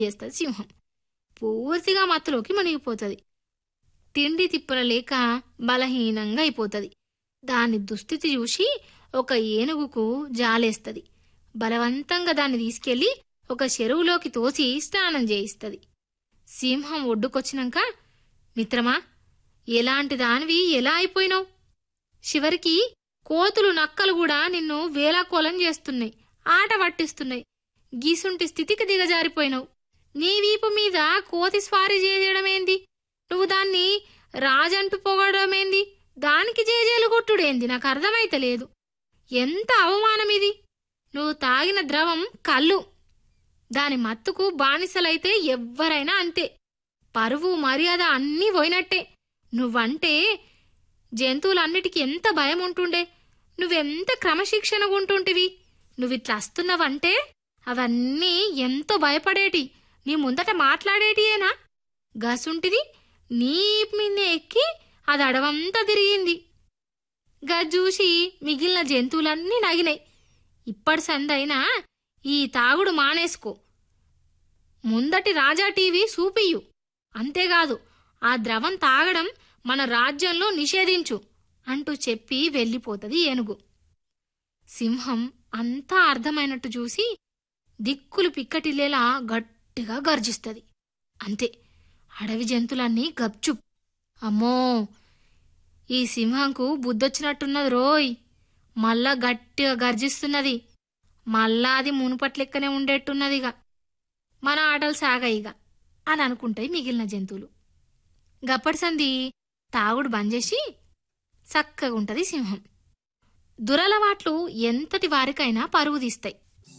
చేస్తుంది సింహం పూర్తిగా మత్తులోకి మునిగిపోతుంది తిండి తిప్పల లేక బలహీనంగా అయిపోతుంది దాని దుస్థితి చూసి ఒక ఏనుగుకు జాలేస్తుంది బలవంతంగా దాన్ని తీసుకెళ్లి ఒక చెరువులోకి తోసి స్నానం చేయిస్తుంది సింహం ఒడ్డుకొచ్చినాక మిత్రమా ఎలాంటి దానివి ఎలా అయిపోయినావు చివరికి కోతులు నక్కలు కూడా నిన్ను వేలాకోలం చేస్తున్నాయి ఆట పట్టిస్తున్నాయి గీసుంటి స్థితికి దిగజారిపోయినావు నీ వీపు మీద కోతి స్వారీ చేయడమేంది నువ్వు దాన్ని రాజంటూ పొగడమేంది దానికి జేజేలు కొట్టుడేంది నాకు అర్థమైతలేదు ఎంత అవమానం ఇది నువ్వు తాగిన ద్రవం కళ్ళు దాని మత్తుకు బానిసలైతే ఎవ్వరైనా అంతే పరువు మర్యాద అన్నీ పోయినట్టే నువ్వంటే జంతువులన్నిటికీ ఎంత భయం ఉంటుండే నువ్వెంత క్రమశిక్షణగా ఉంటుంటివి నువ్విట్లా వస్తున్నావంటే అవన్నీ ఎంతో భయపడేటి నీ ముందట మాట్లాడేటియేనా గసుంటిది నీ మీదే ఎక్కి అది అడవంతా తిరిగింది గజ్జూసి మిగిలిన జంతువులన్నీ నగినాయి ఇప్పటి సందైనా ఈ తాగుడు మానేసుకో ముందటి రాజా టీవీ చూపియు అంతేకాదు ఆ ద్రవం తాగడం మన రాజ్యంలో నిషేధించు అంటూ చెప్పి వెళ్ళిపోతుంది ఏనుగు సింహం అంతా అర్థమైనట్టు చూసి దిక్కులు పిక్కటిల్లేలా గట్టిగా గర్జిస్తుంది అంతే అడవి జంతువులన్నీ గప్చుప్ అమ్మో ఈ సింహంకు బుద్ధొచ్చినట్టున్నది రోయ్ మళ్ళా గట్టిగా గర్జిస్తున్నది మళ్ళా అది మునుపట్లెక్కనే ఉండేట్టున్నదిగా మన ఆటలు సాగాయిగ అని అనుకుంటాయి మిగిలిన జంతువులు గప్పటి సంది తాగుడు బంద్ చేసి చక్కగా ఉంటది సింహం దురలవాట్లు ఎంతటి వారికైనా పరువు తీస్తాయి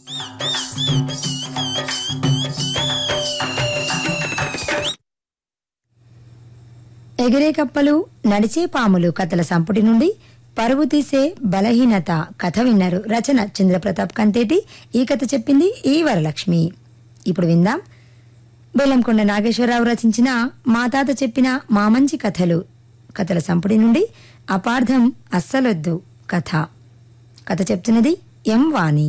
ఎగిరే కప్పలు నడిచే పాములు కథల సంపుటి నుండి పరువు తీసే బలహీనత కథ విన్నారు రచన చంద్రప్రతాప్ కంతేటి ఈ కథ చెప్పింది ఈ వరలక్ష్మి ఇప్పుడు విందాం బెల్లంకొండ నాగేశ్వరరావు రచించిన మా తాత చెప్పిన మా మంచి కథలు కథల సంపుటి నుండి అపార్థం అస్సలొద్దు కథ కథ చెప్తున్నది ఎం వాణి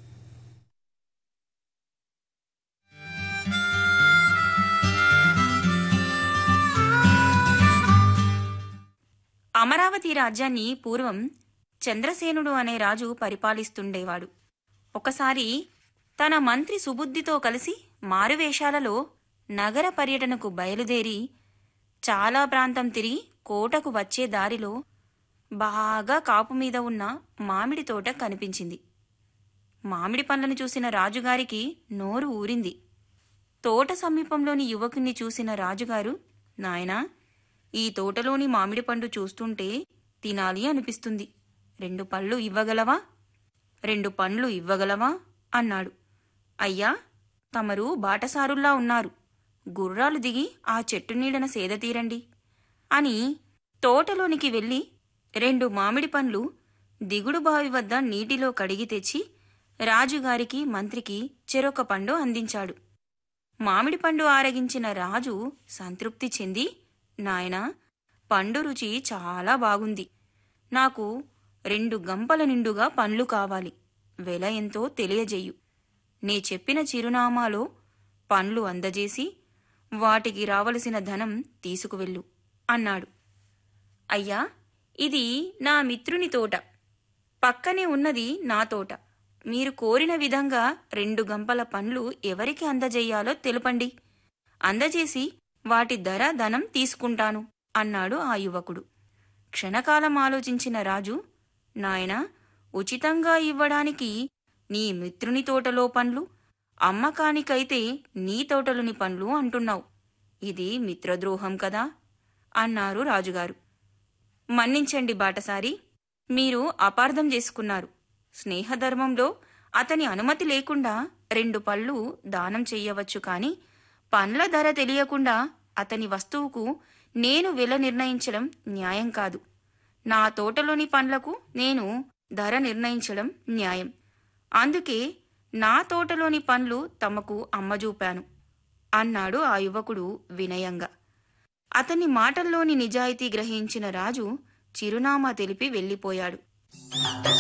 అమరావతి రాజ్యాన్ని పూర్వం చంద్రసేనుడు అనే రాజు పరిపాలిస్తుండేవాడు ఒకసారి తన మంత్రి సుబుద్ధితో కలిసి మారువేషాలలో నగర పర్యటనకు బయలుదేరి చాలా ప్రాంతం తిరిగి కోటకు వచ్చే దారిలో బాగా కాపు మీద ఉన్న మామిడి తోట కనిపించింది మామిడి పండ్లను చూసిన రాజుగారికి నోరు ఊరింది తోట సమీపంలోని యువకుణ్ణి చూసిన రాజుగారు నాయనా ఈ తోటలోని మామిడి పండు చూస్తుంటే తినాలి అనిపిస్తుంది రెండు పళ్ళు ఇవ్వగలవా రెండు పండ్లు ఇవ్వగలవా అన్నాడు అయ్యా తమరు బాటసారుల్లా ఉన్నారు గుర్రాలు దిగి ఆ చెట్టు నీడన సేద తీరండి అని తోటలోనికి వెళ్ళి రెండు మామిడి పండ్లు దిగుడు బావి వద్ద నీటిలో కడిగి తెచ్చి రాజుగారికి మంత్రికి చెరొక పండు అందించాడు మామిడి పండు ఆరగించిన రాజు సంతృప్తి చెంది నాయనా పండు రుచి చాలా బాగుంది నాకు రెండు గంపల నిండుగా పండ్లు కావాలి వెల ఎంతో తెలియజేయు నే చెప్పిన చిరునామాలో పండ్లు అందజేసి వాటికి రావలసిన ధనం తీసుకువెళ్ళు అన్నాడు అయ్యా ఇది నా మిత్రుని తోట పక్కనే ఉన్నది నా తోట మీరు కోరిన విధంగా రెండు గంపల పండ్లు ఎవరికి అందజేయాలో తెలుపండి అందజేసి వాటి ధర ధనం తీసుకుంటాను అన్నాడు ఆ యువకుడు క్షణకాలం ఆలోచించిన రాజు నాయనా ఉచితంగా ఇవ్వడానికి నీ మిత్రుని తోటలో పండ్లు అమ్మకానికైతే నీ తోటలోని పండ్లు అంటున్నావు ఇది మిత్రద్రోహం కదా అన్నారు రాజుగారు మన్నించండి బాటసారి మీరు అపార్థం చేసుకున్నారు స్నేహధర్మంలో అతని అనుమతి లేకుండా రెండు పళ్ళు దానం చెయ్యవచ్చు కాని పండ్ల ధర తెలియకుండా అతని వస్తువుకు నేను వెల నిర్ణయించడం న్యాయం కాదు నా తోటలోని పండ్లకు నేను ధర నిర్ణయించడం న్యాయం అందుకే నా తోటలోని పండ్లు తమకు అమ్మజూపాను అన్నాడు ఆ యువకుడు వినయంగా అతని మాటల్లోని నిజాయితీ గ్రహించిన రాజు చిరునామా తెలిపి వెళ్ళిపోయాడు